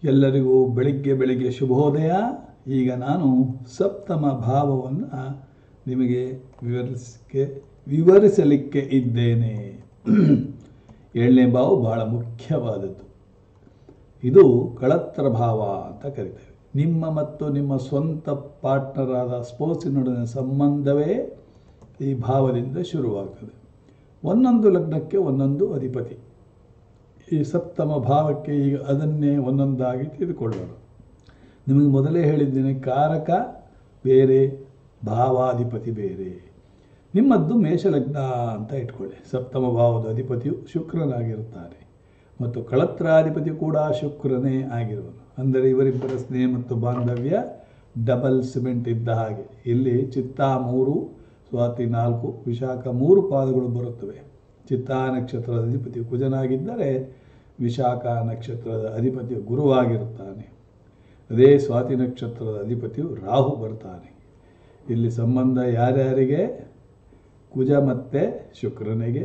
ಎಲ್ಲರಿಗೂ ಬೆಳಿಗ್ಗೆ ಬೆಳಿಗ್ಗೆ ಶುಭೋದಯ ಈಗ ನಾನು ಸಪ್ತಮ ಭಾವವನ್ನು ನಿಮಗೆ ವಿವರಿಸಕ್ಕೆ ವಿವರಿಸಲಿಕ್ಕೆ ಇದ್ದೇನೆ ಏಳನೇ ಭಾವ ಬಹಳ ಮುಖ್ಯವಾದದ್ದು ಇದು ಕಳತ್ರ ಭಾವ ಅಂತ ಕರಿತೇವೆ ನಿಮ್ಮ ಮತ್ತು ನಿಮ್ಮ ಸ್ವಂತ ಪಾರ್ಟ್ನರ್ ಆದ ಸ್ಪೋರ್ಟ್ಸಿನೊಡನೆ ಸಂಬಂಧವೇ ಈ ಭಾವದಿಂದ ಶುರುವಾಗ್ತದೆ ಒಂದೊಂದು ಲಗ್ನಕ್ಕೆ ಒಂದೊಂದು ಅಧಿಪತಿ ಈ ಸಪ್ತಮ ಭಾವಕ್ಕೆ ಈಗ ಅದನ್ನೇ ಒಂದೊಂದಾಗಿ ತಿಳಿದುಕೊಳ್ಳೋಣ ನಿಮಗೆ ಮೊದಲೇ ಹೇಳಿದ್ದೇನೆ ಕಾರಕ ಬೇರೆ ಭಾವಾಧಿಪತಿ ಬೇರೆ ನಿಮ್ಮದ್ದು ಮೇಷಲಗ್ನ ಅಂತ ಇಟ್ಕೊಳ್ಳಿ ಸಪ್ತಮ ಭಾವದ ಅಧಿಪತಿಯು ಶುಕ್ರನಾಗಿರುತ್ತಾನೆ ಮತ್ತು ಕಳತ್ರಾಧಿಪತಿ ಕೂಡ ಶುಕ್ರನೇ ಆಗಿರುವನು ಅಂದರೆ ಇವರಿಬ್ಬರ ಸ್ನೇಹ ಮತ್ತು ಬಾಂಧವ್ಯ ಡಬಲ್ ಸಿಮೆಂಟ್ ಇದ್ದ ಹಾಗೆ ಇಲ್ಲಿ ಚಿತ್ತಾ ಮೂರು ಸ್ವಾತಿ ನಾಲ್ಕು ವಿಶಾಖ ಮೂರು ಪಾದಗಳು ಬರುತ್ತವೆ ಚಿತ್ತಾ ನಕ್ಷತ್ರದ ಅಧಿಪತಿ ಕುಜನಾಗಿದ್ದರೆ ವಿಶಾಖ ನಕ್ಷತ್ರದ ಅಧಿಪತಿಯು ಗುರುವಾಗಿರುತ್ತಾನೆ ಅದೇ ಸ್ವಾತಿ ನಕ್ಷತ್ರದ ಅಧಿಪತಿಯು ರಾಹು ಬರ್ತಾನೆ ಇಲ್ಲಿ ಸಂಬಂಧ ಯಾರ್ಯಾರಿಗೆ ಕುಜ ಮತ್ತು ಶುಕ್ರನಿಗೆ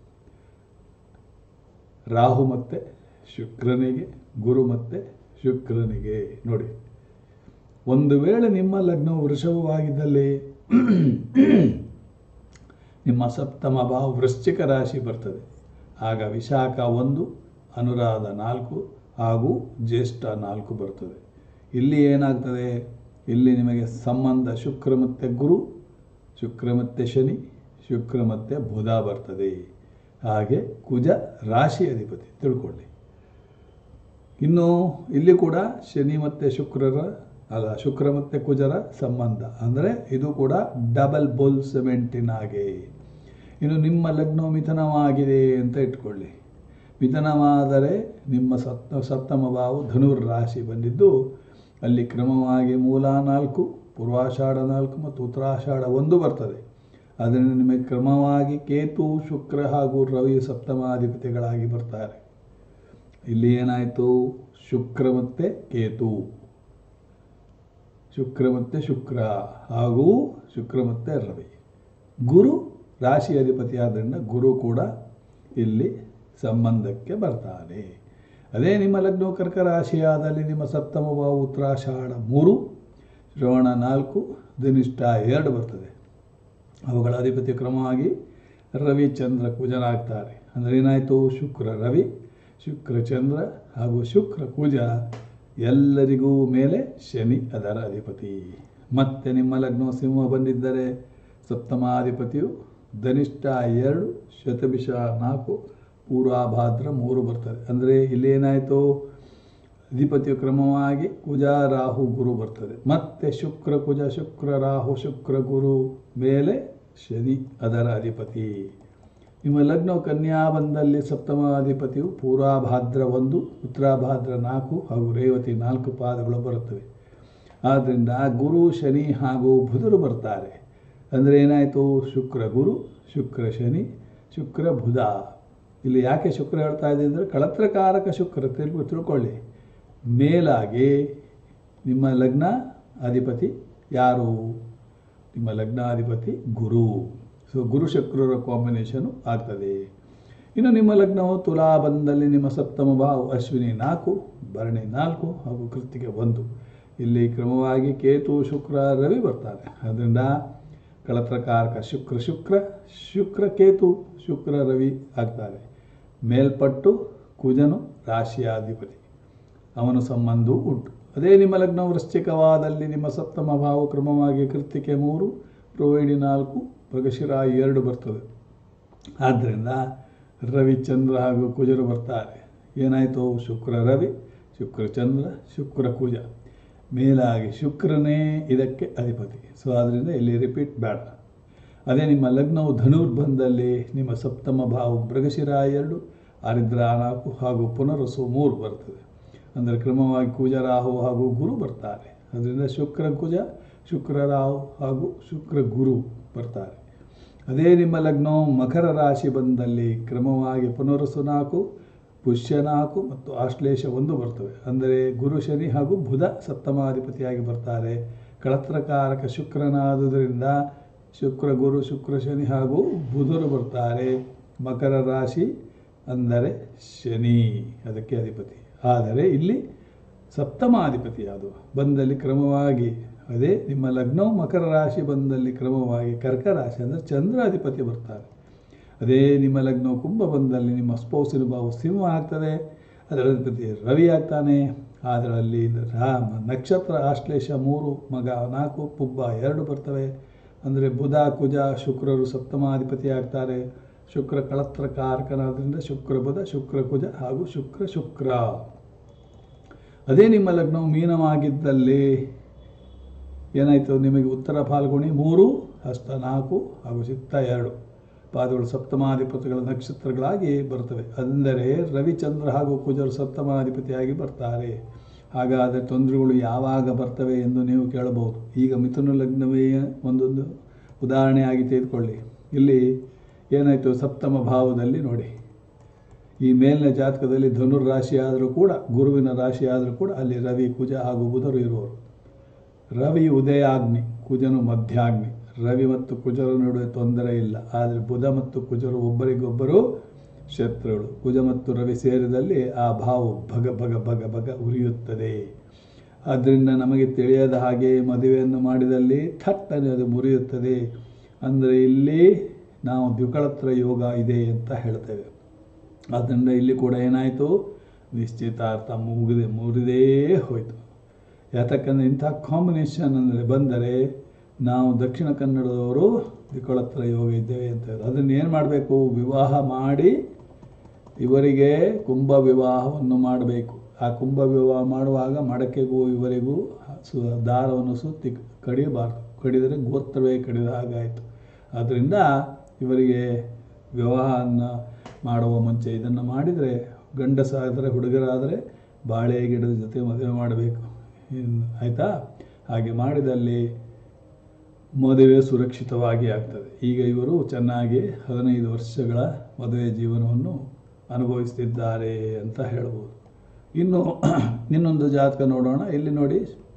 ರಾಹು ಮತ್ತು ಶುಕ್ರನಿಗೆ ಗುರು ಮತ್ತು ಶುಕ್ರನಿಗೆ ನೋಡಿ ಒಂದು ವೇಳೆ ನಿಮ್ಮ ಲಗ್ನವು ವೃಷಭವಾಗಿದ್ದಲ್ಲಿ ನಿಮ್ಮ ಸಪ್ತಮ ಭಾವ ವೃಶ್ಚಿಕ ರಾಶಿ ಬರ್ತದೆ ಆಗ ವಿಶಾಖ ಒಂದು ಅನುರಾಧ ನಾಲ್ಕು ಹಾಗೂ ಜ್ಯೇಷ್ಠ ನಾಲ್ಕು ಬರ್ತದೆ ಇಲ್ಲಿ ಏನಾಗ್ತದೆ ಇಲ್ಲಿ ನಿಮಗೆ ಸಂಬಂಧ ಶುಕ್ರ ಮತ್ತು ಗುರು ಶುಕ್ರ ಮತ್ತು ಶನಿ ಶುಕ್ರ ಮತ್ತು ಬುಧ ಬರ್ತದೆ ಹಾಗೆ ಕುಜ ರಾಶಿ ಅಧಿಪತಿ ತಿಳ್ಕೊಳ್ಳಿ ಇನ್ನು ಇಲ್ಲಿ ಕೂಡ ಶನಿ ಮತ್ತು ಶುಕ್ರರ ಅಲ್ಲ ಶುಕ್ರ ಮತ್ತು ಕುಜರ ಸಂಬಂಧ ಅಂದರೆ ಇದು ಕೂಡ ಡಬಲ್ ಬೋಲ್ ಸಿಮೆಂಟಿನ ಹಾಗೆ ಇನ್ನು ನಿಮ್ಮ ಲಗ್ನ ಮಿಥುನವಾಗಿದೆ ಅಂತ ಇಟ್ಕೊಳ್ಳಿ ಮಿಥುನವಾದರೆ ನಿಮ್ಮ ಸಪ್ತ ಸಪ್ತಮ ಭಾವ ಧನುರ್ ರಾಶಿ ಬಂದಿದ್ದು ಅಲ್ಲಿ ಕ್ರಮವಾಗಿ ಮೂಲ ನಾಲ್ಕು ಪೂರ್ವಾಷಾಢ ನಾಲ್ಕು ಮತ್ತು ಉತ್ತರಾಷಾಢ ಒಂದು ಬರ್ತದೆ ಅದರಿಂದ ನಿಮಗೆ ಕ್ರಮವಾಗಿ ಕೇತು ಶುಕ್ರ ಹಾಗೂ ರವಿ ಸಪ್ತಮಾಧಿಪತಿಗಳಾಗಿ ಬರ್ತಾರೆ ಇಲ್ಲಿ ಏನಾಯಿತು ಶುಕ್ರ ಮತ್ತು ಕೇತು ಶುಕ್ರ ಮತ್ತು ಶುಕ್ರ ಹಾಗೂ ಶುಕ್ರ ಮತ್ತು ರವಿ ಗುರು ರಾಶಿ ಅಧಿಪತಿ ಆದ್ದರಿಂದ ಗುರು ಕೂಡ ಇಲ್ಲಿ ಸಂಬಂಧಕ್ಕೆ ಬರ್ತಾನೆ ಅದೇ ನಿಮ್ಮ ಲಗ್ನ ಕರ್ಕ ರಾಶಿಯಾದಲ್ಲಿ ನಿಮ್ಮ ಸಪ್ತಮ ಭಾವ ಉತ್ತರಾಷಾಢ ಮೂರು ಶ್ರವಣ ನಾಲ್ಕು ಧನಿಷ್ಠ ಎರಡು ಬರ್ತದೆ ಅವುಗಳ ಅಧಿಪತಿ ಕ್ರಮವಾಗಿ ರವಿ ಚಂದ್ರ ಕುಜನಾಗ್ತಾರೆ ಅಂದರೆ ಏನಾಯಿತು ಶುಕ್ರ ರವಿ ಶುಕ್ರ ಚಂದ್ರ ಹಾಗೂ ಶುಕ್ರ ಕುಜ ಎಲ್ಲರಿಗೂ ಮೇಲೆ ಶನಿ ಅದರ ಅಧಿಪತಿ ಮತ್ತೆ ನಿಮ್ಮ ಲಗ್ನ ಸಿಂಹ ಬಂದಿದ್ದರೆ ಸಪ್ತಮಾಧಿಪತಿಯು ಧನಿಷ್ಠ ಎರಡು ಶತಭಿಷ ನಾಲ್ಕು ಪೂರ್ವಾಭಾದ್ರ ಮೂರು ಬರ್ತದೆ ಅಂದರೆ ಇಲ್ಲೇನಾಯಿತು ಅಧಿಪತಿಯು ಕ್ರಮವಾಗಿ ಕುಜ ರಾಹು ಗುರು ಬರ್ತದೆ ಮತ್ತೆ ಶುಕ್ರ ಕುಜ ಶುಕ್ರ ರಾಹು ಶುಕ್ರ ಗುರು ಮೇಲೆ ಶನಿ ಅದರ ಅಧಿಪತಿ ನಿಮ್ಮ ಲಗ್ನ ಕನ್ಯಾ ಬಂದಲ್ಲಿ ಸಪ್ತಮಾಧಿಪತಿಯು ಪೂರ್ವಾಭಾದ್ರ ಒಂದು ಉತ್ತರಾಭಾದ್ರ ನಾಲ್ಕು ಹಾಗೂ ರೇವತಿ ನಾಲ್ಕು ಪಾದಗಳು ಬರುತ್ತವೆ ಆದ್ದರಿಂದ ಗುರು ಶನಿ ಹಾಗೂ ಬುಧರು ಬರ್ತಾರೆ ಅಂದರೆ ಏನಾಯಿತು ಶುಕ್ರ ಗುರು ಶುಕ್ರ ಶನಿ ಶುಕ್ರ ಬುಧ ಇಲ್ಲಿ ಯಾಕೆ ಶುಕ್ರ ಹೇಳ್ತಾ ಇದೆ ಅಂದರೆ ಕಳತ್ರಕಾರಕ ಶುಕ್ರ ತಿಳ್ಕೊ ತಿಳ್ಕೊಳ್ಳಿ ಮೇಲಾಗಿ ನಿಮ್ಮ ಲಗ್ನ ಅಧಿಪತಿ ಯಾರು ನಿಮ್ಮ ಲಗ್ನಾಧಿಪತಿ ಗುರು ಸೊ ಗುರು ಶುಕ್ರರ ಕಾಂಬಿನೇಷನು ಆಗ್ತದೆ ಇನ್ನು ನಿಮ್ಮ ಲಗ್ನವು ತುಲಾ ಬಂದಲ್ಲಿ ನಿಮ್ಮ ಸಪ್ತಮ ಭಾವ ಅಶ್ವಿನಿ ನಾಲ್ಕು ಭರಣಿ ನಾಲ್ಕು ಹಾಗೂ ಕೃತಿಗೆ ಒಂದು ಇಲ್ಲಿ ಕ್ರಮವಾಗಿ ಕೇತು ಶುಕ್ರ ರವಿ ಬರ್ತಾರೆ ಅದರಿಂದ ಕಳತ್ರಕಾರಕ ಶುಕ್ರ ಶುಕ್ರ ಶುಕ್ರ ಕೇತು ಶುಕ್ರ ರವಿ ಆಗ್ತಾರೆ ಮೇಲ್ಪಟ್ಟು ಕುಜನು ರಾಶಿಯಾಧಿಪತಿ ಅವನ ಸಂಬಂಧವೂ ಉಂಟು ಅದೇ ನಿಮ್ಮ ಲಗ್ನ ವೃಶ್ಚಿಕವಾದಲ್ಲಿ ನಿಮ್ಮ ಸಪ್ತಮ ಭಾವ ಕ್ರಮವಾಗಿ ಕೃತಿಕೆ ಮೂರು ರೋಹಿಣಿ ನಾಲ್ಕು ಮೃಗಶಿರ ಎರಡು ಬರ್ತದೆ ಆದ್ದರಿಂದ ರವಿ ಚಂದ್ರ ಹಾಗೂ ಕುಜರು ಬರ್ತಾರೆ ಏನಾಯಿತು ಶುಕ್ರ ರವಿ ಶುಕ್ರ ಚಂದ್ರ ಶುಕ್ರ ಕುಜ ಮೇಲಾಗಿ ಶುಕ್ರನೇ ಇದಕ್ಕೆ ಅಧಿಪತಿ ಸೊ ಆದ್ದರಿಂದ ಇಲ್ಲಿ ರಿಪೀಟ್ ಬೇಡ ಅದೇ ನಿಮ್ಮ ಲಗ್ನವು ಧನುರ್ ಬಂದಲ್ಲಿ ನಿಮ್ಮ ಸಪ್ತಮ ಭಾವ ಮೃಗಶಿರ ಎರಡು ಆರಿದ್ರ ನಾಲ್ಕು ಹಾಗೂ ಪುನರಸು ಮೂರು ಬರ್ತದೆ ಅಂದರೆ ಕ್ರಮವಾಗಿ ಕುಜ ರಾಹು ಹಾಗೂ ಗುರು ಬರ್ತಾರೆ ಅದರಿಂದ ಶುಕ್ರ ಕುಜ ಶುಕ್ರ ರಾಹು ಹಾಗೂ ಶುಕ್ರ ಗುರು ಬರ್ತಾರೆ ಅದೇ ನಿಮ್ಮ ಲಗ್ನವು ಮಕರ ರಾಶಿ ಬಂದಲ್ಲಿ ಕ್ರಮವಾಗಿ ಪುನರಸು ನಾಲ್ಕು ಪುಷ್ಯ ನಾಲ್ಕು ಮತ್ತು ಆಶ್ಲೇಷ ಒಂದು ಬರ್ತವೆ ಅಂದರೆ ಗುರು ಶನಿ ಹಾಗೂ ಬುಧ ಸಪ್ತಮಾಧಿಪತಿಯಾಗಿ ಬರ್ತಾರೆ ಕಳತ್ರಕಾರಕ ಶುಕ್ರನಾದುದರಿಂದ ಶುಕ್ರ ಗುರು ಶುಕ್ರ ಶನಿ ಹಾಗೂ ಬುಧರು ಬರ್ತಾರೆ ಮಕರ ರಾಶಿ ಅಂದರೆ ಶನಿ ಅದಕ್ಕೆ ಅಧಿಪತಿ ಆದರೆ ಇಲ್ಲಿ ಸಪ್ತಮಾಧಿಪತಿ ಅದು ಬಂದಲ್ಲಿ ಕ್ರಮವಾಗಿ ಅದೇ ನಿಮ್ಮ ಲಗ್ನವು ಮಕರ ರಾಶಿ ಬಂದಲ್ಲಿ ಕ್ರಮವಾಗಿ ಕರ್ಕ ರಾಶಿ ಅಂದರೆ ಚಂದ್ರಾಧಿಪತಿ ಬರ್ತಾರೆ ಅದೇ ನಿಮ್ಮ ಲಗ್ನ ಕುಂಭ ಬಂದಲ್ಲಿ ನಿಮ್ಮ ಸ್ಪೌಸಿನ ಭಾವ ಸಿಂಹ ಆಗ್ತದೆ ಅದರ ಅಧಿಪತಿ ರವಿ ಆಗ್ತಾನೆ ಅದರಲ್ಲಿ ರಾಮ ನಕ್ಷತ್ರ ಆಶ್ಲೇಷ ಮೂರು ಮಗ ನಾಲ್ಕು ಪುಬ್ಬ ಎರಡು ಬರ್ತವೆ ಅಂದರೆ ಬುಧ ಕುಜ ಶುಕ್ರರು ಸಪ್ತಮಾಧಿಪತಿ ಆಗ್ತಾರೆ ಶುಕ್ರ ಕಳತ್ರ ಕಾರಕನಾದ್ರಿಂದ ಶುಕ್ರ ಬುಧ ಶುಕ್ರ ಕುಜ ಹಾಗೂ ಶುಕ್ರ ಶುಕ್ರ ಅದೇ ನಿಮ್ಮ ಲಗ್ನವು ಮೀನವಾಗಿದ್ದಲ್ಲಿ ಏನಾಯಿತು ನಿಮಗೆ ಉತ್ತರ ಫಾಲ್ಗುಣಿ ಮೂರು ಹಸ್ತ ನಾಲ್ಕು ಹಾಗೂ ಚಿತ್ತ ಎರಡು ಪಾದಗಳು ಸಪ್ತಮಾಧಿಪತಿಗಳ ನಕ್ಷತ್ರಗಳಾಗಿ ಬರ್ತವೆ ಅಂದರೆ ರವಿಚಂದ್ರ ಹಾಗೂ ಕುಜರು ಸಪ್ತಮಾಧಿಪತಿಯಾಗಿ ಬರ್ತಾರೆ ಹಾಗಾದರೆ ತೊಂದರೆಗಳು ಯಾವಾಗ ಬರ್ತವೆ ಎಂದು ನೀವು ಕೇಳಬಹುದು ಈಗ ಮಿಥುನ ಲಗ್ನವೇ ಒಂದೊಂದು ಉದಾಹರಣೆಯಾಗಿ ತೆಗೆದುಕೊಳ್ಳಿ ಇಲ್ಲಿ ಏನಾಯಿತು ಸಪ್ತಮ ಭಾವದಲ್ಲಿ ನೋಡಿ ಈ ಮೇಲಿನ ಜಾತಕದಲ್ಲಿ ಧನುರ್ ರಾಶಿ ಆದರೂ ಕೂಡ ಗುರುವಿನ ರಾಶಿ ಆದರೂ ಕೂಡ ಅಲ್ಲಿ ರವಿ ಕುಜ ಹಾಗೂ ಬುಧರು ಇರುವರು ರವಿ ಉದಯಾಗ್ನಿ ಕುಜನು ಮಧ್ಯಾಗ್ನಿ ರವಿ ಮತ್ತು ಕುಜರ ನಡುವೆ ತೊಂದರೆ ಇಲ್ಲ ಆದರೆ ಬುಧ ಮತ್ತು ಕುಜರು ಒಬ್ಬರಿಗೊಬ್ಬರು ಶತ್ರುಗಳು ಕುಜ ಮತ್ತು ರವಿ ಸೇರಿದಲ್ಲಿ ಆ ಭಾವ ಭಗ ಭಗ ಭಗ ಭಗ ಉರಿಯುತ್ತದೆ ಆದ್ದರಿಂದ ನಮಗೆ ತಿಳಿಯದ ಹಾಗೆ ಮದುವೆಯನ್ನು ಮಾಡಿದಲ್ಲಿ ಥಟ್ಟನೆ ಅದು ಮುರಿಯುತ್ತದೆ ಅಂದರೆ ಇಲ್ಲಿ ನಾವು ದ್ವಿಕಳತ್ರ ಯೋಗ ಇದೆ ಅಂತ ಹೇಳ್ತೇವೆ ಆದ್ದರಿಂದ ಇಲ್ಲಿ ಕೂಡ ಏನಾಯಿತು ನಿಶ್ಚಿತಾರ್ಥ ಮುಗಿದೆ ಮುರಿದೇ ಹೋಯಿತು ಯಾತಕ್ಕಂದರೆ ಇಂಥ ಕಾಂಬಿನೇಷನ್ ಅಂದರೆ ಬಂದರೆ ನಾವು ದಕ್ಷಿಣ ಕನ್ನಡದವರು ದ್ವಿಕಳತ್ರ ಯೋಗ ಇದ್ದೇವೆ ಅಂತ ಅದನ್ನು ಏನು ಮಾಡಬೇಕು ವಿವಾಹ ಮಾಡಿ ಇವರಿಗೆ ಕುಂಭ ವಿವಾಹವನ್ನು ಮಾಡಬೇಕು ಆ ಕುಂಭ ವಿವಾಹ ಮಾಡುವಾಗ ಮಡಕೆಗೂ ಇವರಿಗೂ ಸು ದಾರವನ್ನು ಸುತ್ತಿ ಕಡಿಯಬಾರ್ದು ಕಡಿದರೆ ಗೋತ್ರವೇ ಕಡಿದ ಹಾಗಾಯಿತು ಆದ್ದರಿಂದ ಇವರಿಗೆ ವಿವಾಹವನ್ನು ಮಾಡುವ ಮುಂಚೆ ಇದನ್ನು ಮಾಡಿದರೆ ಗಂಡಸಾದರೆ ಹುಡುಗರಾದರೆ ಬಾಳೆ ಗಿಡದ ಜೊತೆ ಮದುವೆ ಮಾಡಬೇಕು ಇನ್ನು ಆಯಿತಾ ಹಾಗೆ ಮಾಡಿದಲ್ಲಿ ಮದುವೆ ಸುರಕ್ಷಿತವಾಗಿ ಆಗ್ತದೆ ಈಗ ಇವರು ಚೆನ್ನಾಗಿ ಹದಿನೈದು ವರ್ಷಗಳ ಮದುವೆ ಜೀವನವನ್ನು ಅನುಭವಿಸ್ತಿದ್ದಾರೆ ಅಂತ ಹೇಳ್ಬೋದು ಇನ್ನು ಇನ್ನೊಂದು ಜಾತಕ ನೋಡೋಣ ಇಲ್ಲಿ ನೋಡಿ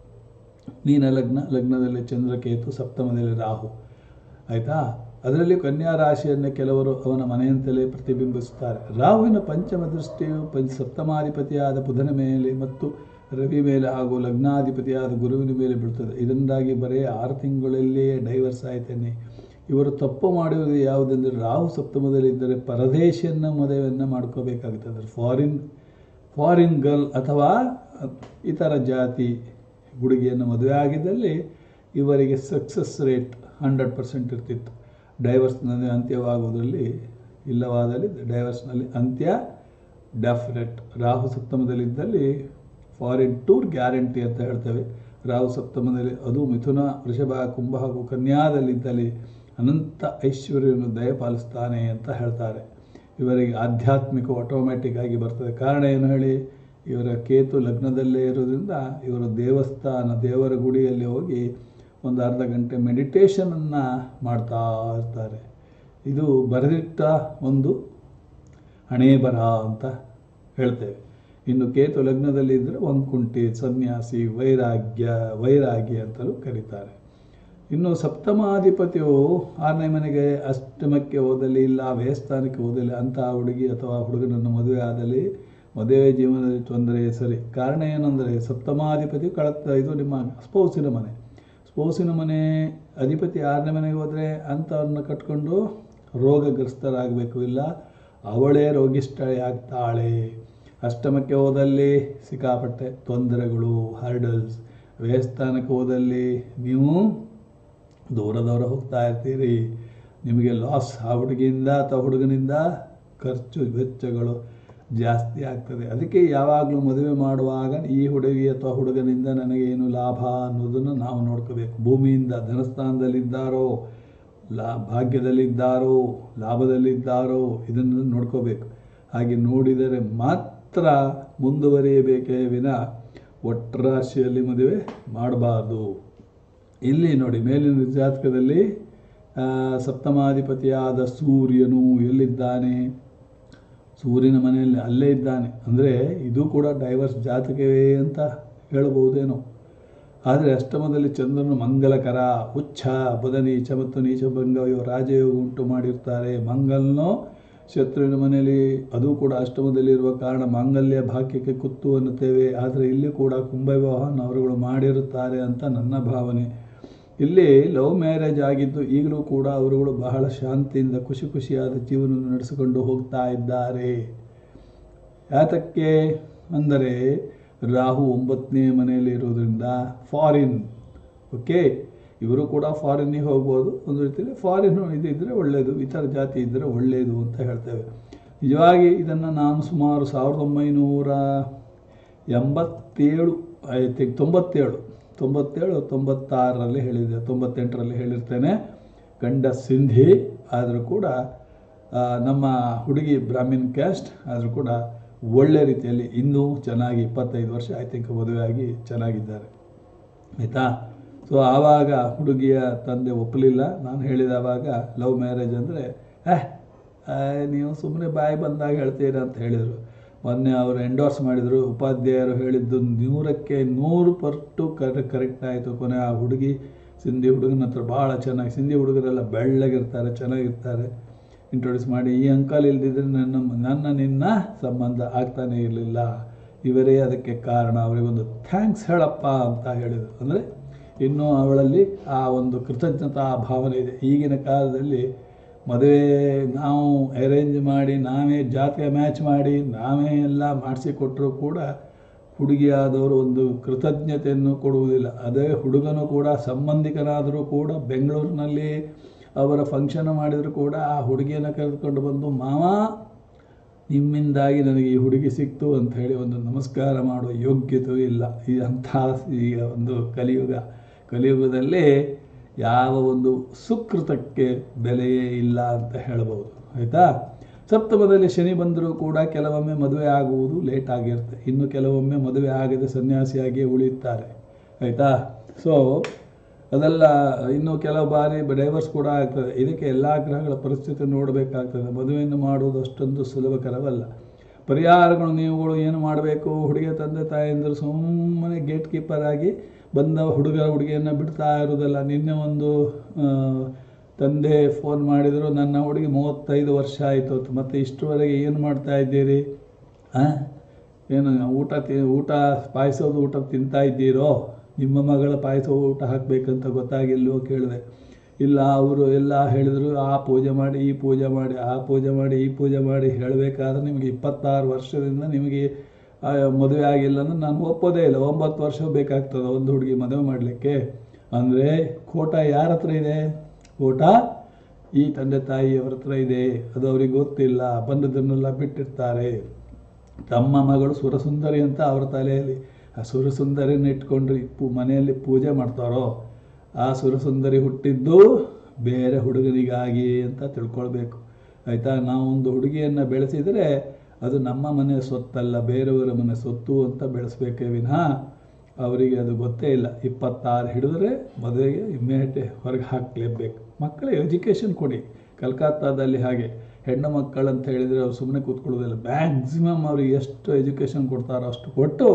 ಮೀನ ಲಗ್ನ ಲಗ್ನದಲ್ಲಿ ಚಂದ್ರಕೇತು ಸಪ್ತಮದಲ್ಲಿ ರಾಹು ಆಯಿತಾ ಅದರಲ್ಲಿ ಕನ್ಯಾ ರಾಶಿಯನ್ನು ಕೆಲವರು ಅವನ ಮನೆಯಂತಲೇ ಪ್ರತಿಬಿಂಬಿಸುತ್ತಾರೆ ರಾಹುವಿನ ಪಂಚಮ ದೃಷ್ಟಿಯು ಪಂಚ ಸಪ್ತಮಾಧಿಪತಿಯಾದ ಬುಧನ ಮೇಲೆ ಮತ್ತು ರವಿ ಮೇಲೆ ಹಾಗೂ ಲಗ್ನಾಧಿಪತಿಯಾದ ಗುರುವಿನ ಮೇಲೆ ಬೀಳ್ತದೆ ಇದರಿಂದಾಗಿ ಬರೀ ಆರು ತಿಂಗಳಲ್ಲಿಯೇ ಡೈವರ್ಸ್ ಆಯ್ತೇನೆ ಇವರು ತಪ್ಪು ಮಾಡುವುದು ಯಾವುದೆಂದರೆ ರಾಹು ಸಪ್ತಮದಲ್ಲಿದ್ದರೆ ಪರದೇಶಿಯನ್ನು ಮದುವೆಯನ್ನು ಮಾಡ್ಕೋಬೇಕಾಗುತ್ತೆ ಅಂದರೆ ಫಾರಿನ್ ಫಾರಿನ್ ಗರ್ಲ್ ಅಥವಾ ಇತರ ಜಾತಿ ಹುಡುಗಿಯನ್ನು ಮದುವೆ ಆಗಿದ್ದಲ್ಲಿ ಇವರಿಗೆ ಸಕ್ಸಸ್ ರೇಟ್ ಹಂಡ್ರೆಡ್ ಪರ್ಸೆಂಟ್ ಇರ್ತಿತ್ತು ಡೈವರ್ಸ್ನಲ್ಲಿ ಅಂತ್ಯವಾಗುವುದರಲ್ಲಿ ಇಲ್ಲವಾದಲ್ಲಿ ಡೈವರ್ಸ್ನಲ್ಲಿ ಅಂತ್ಯ ಡೆಫಿನೆಟ್ ರಾಹು ಸಪ್ತಮದಲ್ಲಿದ್ದಲ್ಲಿ ಫಾರಿನ್ ಟೂರ್ ಗ್ಯಾರಂಟಿ ಅಂತ ಹೇಳ್ತೇವೆ ರಾಹು ಸಪ್ತಮದಲ್ಲಿ ಅದು ಮಿಥುನ ವೃಷಭ ಕುಂಭ ಹಾಗೂ ಕನ್ಯಾದಲ್ಲಿದ್ದಲ್ಲಿ ಅನಂತ ಐಶ್ವರ್ಯವನ್ನು ದಯಪಾಲಿಸ್ತಾನೆ ಅಂತ ಹೇಳ್ತಾರೆ ಇವರಿಗೆ ಆಧ್ಯಾತ್ಮಿಕ ಆಟೋಮ್ಯಾಟಿಕ್ ಆಗಿ ಬರ್ತದೆ ಕಾರಣ ಏನು ಹೇಳಿ ಇವರ ಕೇತು ಲಗ್ನದಲ್ಲೇ ಇರೋದ್ರಿಂದ ಇವರು ದೇವಸ್ಥಾನ ದೇವರ ಗುಡಿಯಲ್ಲಿ ಹೋಗಿ ಒಂದು ಅರ್ಧ ಗಂಟೆ ಮೆಡಿಟೇಷನನ್ನು ಮಾಡ್ತಾ ಇರ್ತಾರೆ ಇದು ಬರೆದಿಟ್ಟ ಒಂದು ಹಣೆ ಬರಹ ಅಂತ ಹೇಳ್ತೇವೆ ಇನ್ನು ಕೇತು ಲಗ್ನದಲ್ಲಿ ಇದ್ದರೆ ಒಂದು ಕುಂಟಿ ಸನ್ಯಾಸಿ ವೈರಾಗ್ಯ ವೈರಾಗ್ಯ ಅಂತಲೂ ಕರೀತಾರೆ ಇನ್ನು ಸಪ್ತಮಾಧಿಪತಿಯು ಆರನೇ ಮನೆಗೆ ಅಷ್ಟಮಕ್ಕೆ ಹೋದಲ್ಲಿ ಇಲ್ಲ ವ್ಯಯಸ್ಥಾನಕ್ಕೆ ಹೋದಲ್ಲಿ ಅಂತಹ ಹುಡುಗಿ ಅಥವಾ ಹುಡುಗನನ್ನು ಮದುವೆ ಆದಲ್ಲಿ ಮದುವೆ ಜೀವನದಲ್ಲಿ ತೊಂದರೆ ಸರಿ ಕಾರಣ ಏನಂದರೆ ಸಪ್ತಮಾಧಿಪತಿ ಕಳತ್ತ ಇದು ನಿಮ್ಮ ಸ್ಪೌಸಿನ ಮನೆ ಸ್ಪೌಸಿನ ಮನೆ ಅಧಿಪತಿ ಆರನೇ ಮನೆಗೆ ಹೋದರೆ ಅಂಥವ್ರನ್ನ ಕಟ್ಕೊಂಡು ರೋಗಗ್ರಸ್ತರಾಗಬೇಕು ಇಲ್ಲ ಅವಳೇ ರೋಗಿಷ್ಠಳೆ ಆಗ್ತಾಳೆ ಅಷ್ಟಮಕ್ಕೆ ಹೋದಲ್ಲಿ ಸಿಕ್ಕಾಪಟ್ಟೆ ತೊಂದರೆಗಳು ಹರ್ಡಲ್ಸ್ ವ್ಯಯಸ್ಥಾನಕ್ಕೆ ಹೋದಲ್ಲಿ ನೀವು ದೂರ ದೂರ ಹೋಗ್ತಾ ಇರ್ತೀರಿ ನಿಮಗೆ ಲಾಸ್ ಆ ಹುಡುಗಿಯಿಂದ ಅಥವಾ ಹುಡುಗನಿಂದ ಖರ್ಚು ವೆಚ್ಚಗಳು ಜಾಸ್ತಿ ಆಗ್ತದೆ ಅದಕ್ಕೆ ಯಾವಾಗಲೂ ಮದುವೆ ಮಾಡುವಾಗ ಈ ಹುಡುಗಿ ಅಥವಾ ಹುಡುಗನಿಂದ ನನಗೇನು ಲಾಭ ಅನ್ನೋದನ್ನು ನಾವು ನೋಡ್ಕೋಬೇಕು ಭೂಮಿಯಿಂದ ಧನಸ್ಥಾನದಲ್ಲಿದ್ದಾರೋ ಲಾ ಭಾಗ್ಯದಲ್ಲಿದ್ದಾರೋ ಲಾಭದಲ್ಲಿದ್ದಾರೋ ಇದನ್ನು ನೋಡ್ಕೋಬೇಕು ಹಾಗೆ ನೋಡಿದರೆ ಮಾತ್ರ ಮುಂದುವರಿಯಬೇಕೇ ವಿನ ಒಟ್ಟರಾಶಿಯಲ್ಲಿ ಮದುವೆ ಮಾಡಬಾರ್ದು ಇಲ್ಲಿ ನೋಡಿ ಮೇಲಿನ ಜಾತಕದಲ್ಲಿ ಸಪ್ತಮಾಧಿಪತಿಯಾದ ಸೂರ್ಯನು ಎಲ್ಲಿದ್ದಾನೆ ಸೂರ್ಯನ ಮನೆಯಲ್ಲಿ ಅಲ್ಲೇ ಇದ್ದಾನೆ ಅಂದರೆ ಇದು ಕೂಡ ಡೈವರ್ಸ್ ಜಾತಕವೇ ಅಂತ ಹೇಳಬಹುದೇನೋ ಆದರೆ ಅಷ್ಟಮದಲ್ಲಿ ಚಂದ್ರನು ಮಂಗಲಕರ ಉಚ್ಛ ಬುಧ ನೀಚ ಮತ್ತು ನೀಚ ಭಂಗ ಇವು ರಾಜಯೋಗ ಉಂಟು ಮಾಡಿರ್ತಾರೆ ಮಂಗಲ್ನೋ ಶತ್ರುವಿನ ಮನೆಯಲ್ಲಿ ಅದು ಕೂಡ ಅಷ್ಟಮದಲ್ಲಿರುವ ಕಾರಣ ಮಾಂಗಲ್ಯ ಭಾಗ್ಯಕ್ಕೆ ಕುತ್ತು ಅನ್ನುತ್ತೇವೆ ಆದರೆ ಇಲ್ಲಿ ಕೂಡ ಕುಂಭ ವಿವಾಹವನ್ನು ಅವರುಗಳು ಮಾಡಿರುತ್ತಾರೆ ಅಂತ ನನ್ನ ಭಾವನೆ ಇಲ್ಲಿ ಲವ್ ಮ್ಯಾರೇಜ್ ಆಗಿದ್ದು ಈಗಲೂ ಕೂಡ ಅವರುಗಳು ಬಹಳ ಶಾಂತಿಯಿಂದ ಖುಷಿ ಖುಷಿಯಾದ ಜೀವನ ನಡೆಸಿಕೊಂಡು ಹೋಗ್ತಾ ಇದ್ದಾರೆ ಯಾತಕ್ಕೆ ಅಂದರೆ ರಾಹು ಒಂಬತ್ತನೇ ಮನೆಯಲ್ಲಿ ಇರೋದ್ರಿಂದ ಫಾರಿನ್ ಓಕೆ ಇವರು ಕೂಡ ಫಾರಿನ್ನಿಗೆ ಹೋಗ್ಬೋದು ಒಂದು ರೀತಿಯಲ್ಲಿ ಫಾರಿನ್ ಇದಿದ್ದರೆ ಒಳ್ಳೆಯದು ಇತರ ಜಾತಿ ಇದ್ದರೆ ಒಳ್ಳೆಯದು ಅಂತ ಹೇಳ್ತೇವೆ ನಿಜವಾಗಿ ಇದನ್ನು ನಾನು ಸುಮಾರು ಸಾವಿರದ ಒಂಬೈನೂರ ಎಂಬತ್ತೇಳು ಐ ಥಿಂಕ್ ತೊಂಬತ್ತೇಳು ತೊಂಬತ್ತೇಳು ತೊಂಬತ್ತಾರರಲ್ಲಿ ಹೇಳಿದ್ದೆ ತೊಂಬತ್ತೆಂಟರಲ್ಲಿ ಹೇಳಿರ್ತೇನೆ ಗಂಡ ಸಿಂಧಿ ಆದರೂ ಕೂಡ ಆ, ನಮ್ಮ ಹುಡುಗಿ ಬ್ರಾಹ್ಮಿನ್ ಕ್ಯಾಸ್ಟ್ ಆದರೂ ಕೂಡ ಒಳ್ಳೆ ರೀತಿಯಲ್ಲಿ ಇನ್ನೂ ಚೆನ್ನಾಗಿ ಇಪ್ಪತ್ತೈದು ವರ್ಷ ಐ ಥಿಂಕ್ ಮದುವೆಯಾಗಿ ಚೆನ್ನಾಗಿದ್ದಾರೆ ಆಯಿತಾ ಸೊ ಆವಾಗ ಹುಡುಗಿಯ ತಂದೆ ಒಪ್ಪಲಿಲ್ಲ ನಾನು ಹೇಳಿದವಾಗ ಲವ್ ಮ್ಯಾರೇಜ್ ಅಂದರೆ ಏಹ್ ನೀವು ಸುಮ್ಮನೆ ಬಾಯಿ ಬಂದಾಗ ಹೇಳ್ತೀರಾ ಅಂತ ಹೇಳಿದರು ಮೊನ್ನೆ ಅವರು ಎಂಡೋರ್ಸ್ ಮಾಡಿದರು ಉಪಾಧ್ಯಾಯರು ಹೇಳಿದ್ದು ನೂರಕ್ಕೆ ನೂರು ಪಟ್ಟು ಕರೆ ಕರೆಕ್ಟ್ ಆಯಿತು ಕೊನೆ ಆ ಹುಡುಗಿ ಸಿಂಧಿ ಹುಡುಗನ ಹತ್ರ ಭಾಳ ಚೆನ್ನಾಗಿ ಸಿಂಧಿ ಹುಡುಗರೆಲ್ಲ ಬೆಳ್ಳಗಿರ್ತಾರೆ ಚೆನ್ನಾಗಿರ್ತಾರೆ ಇಂಟ್ರೊಡ್ಯೂಸ್ ಮಾಡಿ ಈ ಅಂಕಲ್ ಇಲ್ದಿದ್ರೆ ನನ್ನ ನನ್ನ ನಿನ್ನ ಸಂಬಂಧ ಆಗ್ತಾನೇ ಇರಲಿಲ್ಲ ಇವರೇ ಅದಕ್ಕೆ ಕಾರಣ ಅವರಿಗೊಂದು ಥ್ಯಾಂಕ್ಸ್ ಹೇಳಪ್ಪ ಅಂತ ಹೇಳಿದರು ಅಂದರೆ ಇನ್ನೂ ಅವಳಲ್ಲಿ ಆ ಒಂದು ಕೃತಜ್ಞತಾ ಭಾವನೆ ಇದೆ ಈಗಿನ ಕಾಲದಲ್ಲಿ ಮದುವೆ ನಾವು ಅರೇಂಜ್ ಮಾಡಿ ನಾವೇ ಜಾತಿಯ ಮ್ಯಾಚ್ ಮಾಡಿ ನಾವೇ ಎಲ್ಲ ಮಾಡಿಸಿಕೊಟ್ರೂ ಕೂಡ ಹುಡುಗಿಯಾದವರು ಒಂದು ಕೃತಜ್ಞತೆಯನ್ನು ಕೊಡುವುದಿಲ್ಲ ಅದೇ ಹುಡುಗನು ಕೂಡ ಸಂಬಂಧಿಕರಾದರೂ ಕೂಡ ಬೆಂಗಳೂರಿನಲ್ಲಿ ಅವರ ಫಂಕ್ಷನ್ ಮಾಡಿದರೂ ಕೂಡ ಆ ಹುಡುಗಿಯನ್ನು ಕರೆದುಕೊಂಡು ಬಂದು ಮಾವ ನಿಮ್ಮಿಂದಾಗಿ ನನಗೆ ಈ ಹುಡುಗಿ ಸಿಕ್ತು ಅಂತ ಹೇಳಿ ಒಂದು ನಮಸ್ಕಾರ ಮಾಡುವ ಯೋಗ್ಯತೆಯೂ ಇಲ್ಲ ಈ ಅಂಥ ಈಗ ಒಂದು ಕಲಿಯುಗ ಕಲಿಯುಗದಲ್ಲಿ ಯಾವ ಒಂದು ಸುಕೃತಕ್ಕೆ ಬೆಲೆಯೇ ಇಲ್ಲ ಅಂತ ಹೇಳ್ಬೋದು ಆಯಿತಾ ಸಪ್ತಮದಲ್ಲಿ ಶನಿ ಬಂದರೂ ಕೂಡ ಕೆಲವೊಮ್ಮೆ ಮದುವೆ ಆಗುವುದು ಲೇಟ್ ಆಗಿರುತ್ತೆ ಇನ್ನು ಕೆಲವೊಮ್ಮೆ ಮದುವೆ ಆಗದೆ ಸನ್ಯಾಸಿಯಾಗಿಯೇ ಉಳಿಯುತ್ತಾರೆ ಆಯಿತಾ ಸೊ ಅದೆಲ್ಲ ಇನ್ನು ಕೆಲವು ಬಾರಿ ಡೈವರ್ಸ್ ಕೂಡ ಆಗ್ತದೆ ಇದಕ್ಕೆ ಎಲ್ಲ ಗ್ರಹಗಳ ಪರಿಸ್ಥಿತಿ ನೋಡಬೇಕಾಗ್ತದೆ ಮದುವೆಯನ್ನು ಮಾಡುವುದು ಅಷ್ಟೊಂದು ಸುಲಭಕರವಲ್ಲ ಪರಿಹಾರಗಳು ನೀವುಗಳು ಏನು ಮಾಡಬೇಕು ಹುಡುಗಿಯ ತಂದೆ ತಾಯಂದಿರು ಸುಮ್ಮನೆ ಗೇಟ್ ಕೀಪರ್ ಆಗಿ ಬಂದ ಹುಡುಗ ಹುಡುಗಿಯನ್ನು ಬಿಡ್ತಾ ಇರೋದಲ್ಲ ನಿನ್ನೆ ಒಂದು ಆ, ತಂದೆ ಫೋನ್ ಮಾಡಿದರು ನನ್ನ ಹುಡುಗಿ ಮೂವತ್ತೈದು ವರ್ಷ ಆಯಿತು ಅಂತ ಮತ್ತೆ ಇಷ್ಟರವರೆಗೆ ಏನು ಮಾಡ್ತಾ ಇದ್ದೀರಿ ಹಾಂ ಏನು ಊಟ ತಿ ಊಟ ಪಾಯಿಸೋದು ಊಟ ತಿಂತಾ ಇದ್ದೀರೋ ನಿಮ್ಮ ಮಗಳ ಪಾಯಸ ಊಟ ಹಾಕಬೇಕಂತ ಗೊತ್ತಾಗಿಲ್ವೋ ಕೇಳಿದೆ ಇಲ್ಲ ಅವರು ಎಲ್ಲ ಹೇಳಿದರು ಆ ಪೂಜೆ ಮಾಡಿ ಈ ಪೂಜೆ ಮಾಡಿ ಆ ಪೂಜೆ ಮಾಡಿ ಈ ಪೂಜೆ ಮಾಡಿ ಹೇಳಬೇಕಾದ್ರೆ ನಿಮಗೆ ಇಪ್ಪತ್ತಾರು ವರ್ಷದಿಂದ ನಿಮಗೆ ಆ, ಮದುವೆ ಆಗಿಲ್ಲ ಅಂದ್ರೆ ನಾನು ಒಪ್ಪೋದೇ ಇಲ್ಲ ಒಂಬತ್ತು ವರ್ಷ ಬೇಕಾಗ್ತದೆ ಒಂದು ಹುಡುಗಿ ಮದುವೆ ಮಾಡಲಿಕ್ಕೆ ಅಂದರೆ ಕೋಟ ಯಾರ ಹತ್ರ ಇದೆ ಕೋಟ ಈ ತಂದೆ ತಾಯಿಯವರ ಹತ್ರ ಇದೆ ಅದು ಅವ್ರಿಗೆ ಗೊತ್ತಿಲ್ಲ ಬಂದದನ್ನೆಲ್ಲ ಬಿಟ್ಟಿರ್ತಾರೆ ತಮ್ಮ ಮಗಳು ಸುರಸುಂದರಿ ಅಂತ ಅವರ ತಲೆಯಲ್ಲಿ ಆ ಸುರಸುಂದರಿನ ಇಟ್ಕೊಂಡು ಈ ಪೂ ಮನೆಯಲ್ಲಿ ಪೂಜೆ ಮಾಡ್ತಾರೋ ಆ ಸುರಸುಂದರಿ ಹುಟ್ಟಿದ್ದು ಬೇರೆ ಹುಡುಗನಿಗಾಗಿ ಅಂತ ತಿಳ್ಕೊಳ್ಬೇಕು ಆಯಿತಾ ನಾವೊಂದು ಹುಡುಗಿಯನ್ನು ಬೆಳೆಸಿದರೆ ಅದು ನಮ್ಮ ಮನೆ ಸೊತ್ತಲ್ಲ ಬೇರೆಯವರ ಮನೆ ಸೊತ್ತು ಅಂತ ಬೆಳೆಸ್ಬೇಕೇ ವಿನಃ ಅವರಿಗೆ ಅದು ಗೊತ್ತೇ ಇಲ್ಲ ಇಪ್ಪತ್ತಾರು ಹಿಡಿದ್ರೆ ಮದುವೆಗೆ ಇಮ್ಮಿಡಿಯೇಟ್ ಹೊರಗೆ ಹಾಕಲೇಬೇಕು ಮಕ್ಕಳಿಗೆ ಎಜುಕೇಷನ್ ಕೊಡಿ ಕಲ್ಕತ್ತಾದಲ್ಲಿ ಹಾಗೆ ಹೆಣ್ಣು ಮಕ್ಕಳು ಅಂತ ಹೇಳಿದರೆ ಅವ್ರು ಸುಮ್ಮನೆ ಕೂತ್ಕೊಳ್ಳೋದಿಲ್ಲ ಮ್ಯಾಕ್ಸಿಮಮ್ ಅವ್ರಿಗೆ ಎಷ್ಟು ಎಜುಕೇಷನ್ ಕೊಡ್ತಾರೋ ಅಷ್ಟು ಕೊಟ್ಟು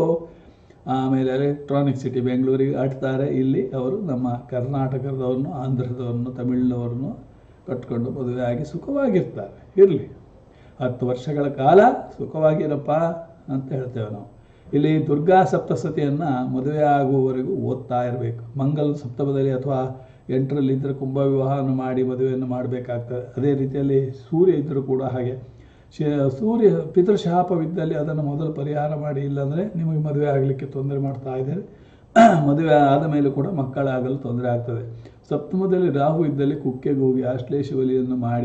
ಆಮೇಲೆ ಎಲೆಕ್ಟ್ರಾನಿಕ್ ಸಿಟಿ ಬೆಂಗಳೂರಿಗೆ ಆಡ್ತಾರೆ ಇಲ್ಲಿ ಅವರು ನಮ್ಮ ಕರ್ನಾಟಕದವ್ರನ್ನು ಆಂಧ್ರದವ್ರನ್ನು ತಮಿಳ್ನವ್ರನ್ನು ಕಟ್ಕೊಂಡು ಮದುವೆ ಆಗಿ ಸುಖವಾಗಿರ್ತಾರೆ ಇರಲಿ ಹತ್ತು ವರ್ಷಗಳ ಕಾಲ ಸುಖವಾಗಿರಪ್ಪ ಅಂತ ಹೇಳ್ತೇವೆ ನಾವು ಇಲ್ಲಿ ದುರ್ಗಾ ಸಪ್ತಸತಿಯನ್ನು ಮದುವೆ ಆಗುವವರೆಗೂ ಓದ್ತಾ ಇರಬೇಕು ಮಂಗಲ ಸಪ್ತಮದಲ್ಲಿ ಅಥವಾ ಎಂಟರಲ್ಲಿ ಇದ್ದರೆ ಕುಂಭ ವಿವಾಹವನ್ನು ಮಾಡಿ ಮದುವೆಯನ್ನು ಮಾಡಬೇಕಾಗ್ತದೆ ಅದೇ ರೀತಿಯಲ್ಲಿ ಸೂರ್ಯ ಇದ್ದರೂ ಕೂಡ ಹಾಗೆ ಶ- ಸೂರ್ಯ ಪಿತೃಶಾಪವಿದ್ದಲ್ಲಿ ಅದನ್ನು ಮೊದಲು ಪರಿಹಾರ ಮಾಡಿ ಇಲ್ಲಾಂದರೆ ನಿಮಗೆ ಮದುವೆ ಆಗಲಿಕ್ಕೆ ತೊಂದರೆ ಮಾಡ್ತಾ ಇದ್ದಾರೆ ಮದುವೆ ಆದ ಮೇಲೆ ಕೂಡ ಮಕ್ಕಳಾಗಲು ತೊಂದರೆ ಆಗ್ತದೆ ಸಪ್ತಮದಲ್ಲಿ ರಾಹು ಇದ್ದಲ್ಲಿ ಕುಕ್ಕೆಗೆ ಹೋಗಿ ಆಶ್ಲೇಷ ಬಲಿಯನ್ನು ಮಾಡಿ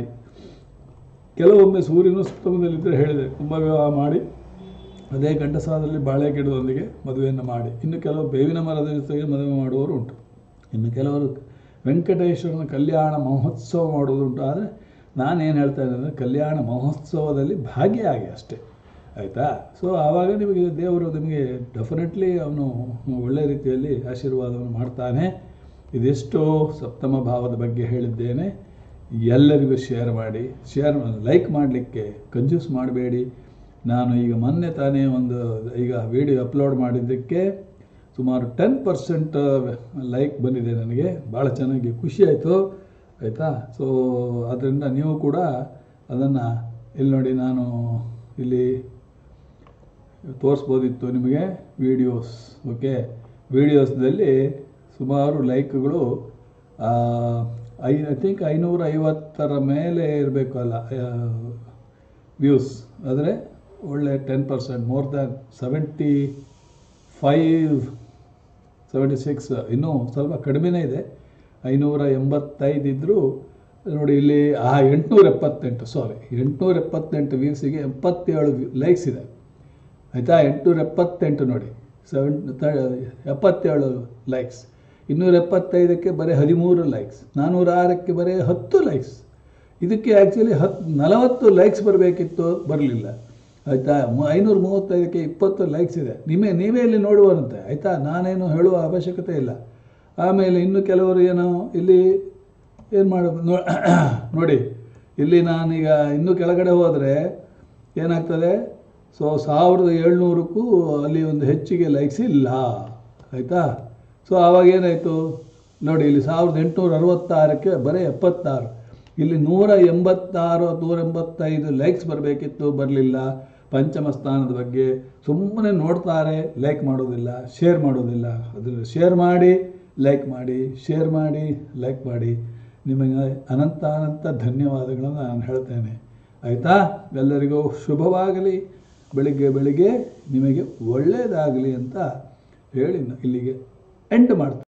ಕೆಲವೊಮ್ಮೆ ಸೂರ್ಯನು ಸಪ್ತಮದಲ್ಲಿದ್ದರೆ ಹೇಳಿದೆ ಕುಂಭ ವಿವಾಹ ಮಾಡಿ ಅದೇ ಗಂಡಸಾದಲ್ಲಿ ಬಾಳೆ ಗಿಡದೊಂದಿಗೆ ಮದುವೆಯನ್ನು ಮಾಡಿ ಇನ್ನು ಕೆಲವು ಬೇವಿನ ಮರದ ಜೊತೆಗೆ ಮದುವೆ ಮಾಡುವವರು ಉಂಟು ಇನ್ನು ಕೆಲವರು ವೆಂಕಟೇಶ್ವರನ ಕಲ್ಯಾಣ ಮಹೋತ್ಸವ ಮಾಡುವುದುಂಟು ಆದರೆ ನಾನೇನು ಹೇಳ್ತಾ ಇದ್ದೇನೆ ಅಂದರೆ ಕಲ್ಯಾಣ ಮಹೋತ್ಸವದಲ್ಲಿ ಭಾಗಿಯಾಗಿ ಅಷ್ಟೇ ಆಯಿತಾ ಸೊ ಆವಾಗ ನಿಮಗೆ ದೇವರು ನಿಮಗೆ ಡೆಫಿನೆಟ್ಲಿ ಅವನು ಒಳ್ಳೆ ರೀತಿಯಲ್ಲಿ ಆಶೀರ್ವಾದವನ್ನು ಮಾಡ್ತಾನೆ ಇದೆಷ್ಟೋ ಸಪ್ತಮ ಭಾವದ ಬಗ್ಗೆ ಹೇಳಿದ್ದೇನೆ ಎಲ್ಲರಿಗೂ ಶೇರ್ ಮಾಡಿ ಶೇರ್ ಲೈಕ್ ಮಾಡಲಿಕ್ಕೆ ಕಂಜೂಸ್ ಮಾಡಬೇಡಿ ನಾನು ಈಗ ಮೊನ್ನೆ ತಾನೇ ಒಂದು ಈಗ ವಿಡಿಯೋ ಅಪ್ಲೋಡ್ ಮಾಡಿದ್ದಕ್ಕೆ ಸುಮಾರು ಟೆನ್ ಪರ್ಸೆಂಟ್ ಲೈಕ್ ಬಂದಿದೆ ನನಗೆ ಭಾಳ ಚೆನ್ನಾಗಿ ಖುಷಿ ಆಯಿತು ಆಯಿತಾ ಸೊ ಅದರಿಂದ ನೀವು ಕೂಡ ಅದನ್ನು ಇಲ್ಲಿ ನೋಡಿ ನಾನು ಇಲ್ಲಿ ತೋರಿಸ್ಬೋದಿತ್ತು ನಿಮಗೆ ವೀಡಿಯೋಸ್ ಓಕೆ ವೀಡಿಯೋಸ್ದಲ್ಲಿ ಸುಮಾರು ಲೈಕ್ಗಳು ಐ ಐ ಥಿಂಕ್ ಐನೂರ ಐವತ್ತರ ಮೇಲೆ ಇರಬೇಕು ಅಲ್ಲ ವ್ಯೂಸ್ ಆದರೆ ಒಳ್ಳೆ ten percent more than seventy five seventy six ಇನ್ನೂ ಸ್ವಲ್ಪ ಕಡಿಮೆನೇ ಇದೆ ಐನೂರ ಎಂಬತ್ತೈದು ಇದ್ದರೂ ನೋಡಿ ಇಲ್ಲಿ ಆ ಎಂಟುನೂರ ಎಪ್ಪತ್ತೆಂಟು ಸಾರಿ ಎಂಟುನೂರ ಎಪ್ಪತ್ತೆಂಟು ವ್ಯೂಸಿಗೆ ಎಪ್ಪತ್ತೇಳು ಲೈಕ್ಸ್ ಇದೆ ಆಯಿತಾ ಎಂಟುನೂರ ಎಪ್ಪತ್ತೆಂಟು ನೋಡಿ ಸೆವೆನ್ ತ ಎಪ್ಪತ್ತೇಳು ಲೈಕ್ಸ್ ಇನ್ನೂರ ಎಪ್ಪತ್ತೈದಕ್ಕೆ ಬರೀ ಹದಿಮೂರು ಲೈಕ್ಸ್ ನಾನ್ನೂರ ಆರಕ್ಕೆ ಬರೀ ಹತ್ತು ಲೈಕ್ಸ್ ಇದಕ್ಕೆ ಆ್ಯಕ್ಚುಲಿ ಹತ್ತು ನಲವತ್ತು ಲೈಕ್ಸ್ ಬರಬೇಕಿತ್ತು ಬರಲಿಲ್ಲ ಆಯಿತಾ ಐನೂರ ಮೂವತ್ತೈದಕ್ಕೆ ಇಪ್ಪತ್ತು ಲೈಕ್ಸ್ ಇದೆ ನಿಮೇ ನೀವೇ ಇಲ್ಲಿ ನೋಡುವಂತೆ ಆಯಿತಾ ನಾನೇನು ಹೇಳುವ ಅವಶ್ಯಕತೆ ಇಲ್ಲ ಆಮೇಲೆ ಇನ್ನು ಕೆಲವರು ಏನೋ ಇಲ್ಲಿ ಏನು ಮಾಡ ನೋಡಿ ಇಲ್ಲಿ ನಾನೀಗ ಇನ್ನೂ ಕೆಳಗಡೆ ಹೋದರೆ ಏನಾಗ್ತದೆ ಸೊ ಸಾವಿರದ ಏಳ್ನೂರಕ್ಕೂ ಅಲ್ಲಿ ಒಂದು ಹೆಚ್ಚಿಗೆ ಲೈಕ್ಸ್ ಇಲ್ಲ ಆಯಿತಾ ಸೊ ಆವಾಗ ಏನಾಯಿತು ನೋಡಿ ಇಲ್ಲಿ ಸಾವಿರದ ಎಂಟುನೂರ ಅರವತ್ತಾರಕ್ಕೆ ಬರೀ ಎಪ್ಪತ್ತಾರು ಇಲ್ಲಿ ನೂರ ಎಂಬತ್ತಾರು ನೂರ ಎಂಬತ್ತೈದು ಲೈಕ್ಸ್ ಬರಬೇಕಿತ್ತು ಬರಲಿಲ್ಲ ಪಂಚಮ ಸ್ಥಾನದ ಬಗ್ಗೆ ಸುಮ್ಮನೆ ನೋಡ್ತಾರೆ ಲೈಕ್ ಮಾಡೋದಿಲ್ಲ ಶೇರ್ ಮಾಡೋದಿಲ್ಲ ಅದ್ರ ಶೇರ್ ಮಾಡಿ ಲೈಕ್ ಮಾಡಿ ಶೇರ್ ಮಾಡಿ ಲೈಕ್ ಮಾಡಿ ನಿಮಗೆ ಅನಂತ ಅನಂತ ಧನ್ಯವಾದಗಳನ್ನು ನಾನು ಹೇಳ್ತೇನೆ ಆಯಿತಾ ಎಲ್ಲರಿಗೂ ಶುಭವಾಗಲಿ ಬೆಳಿಗ್ಗೆ ಬೆಳಿಗ್ಗೆ ನಿಮಗೆ ಒಳ್ಳೆಯದಾಗಲಿ ಅಂತ ಹೇಳಿ ನ- ಇಲ್ಲಿಗೆ ಎಂಡ್ ಮಾಡ್ತೇನೆ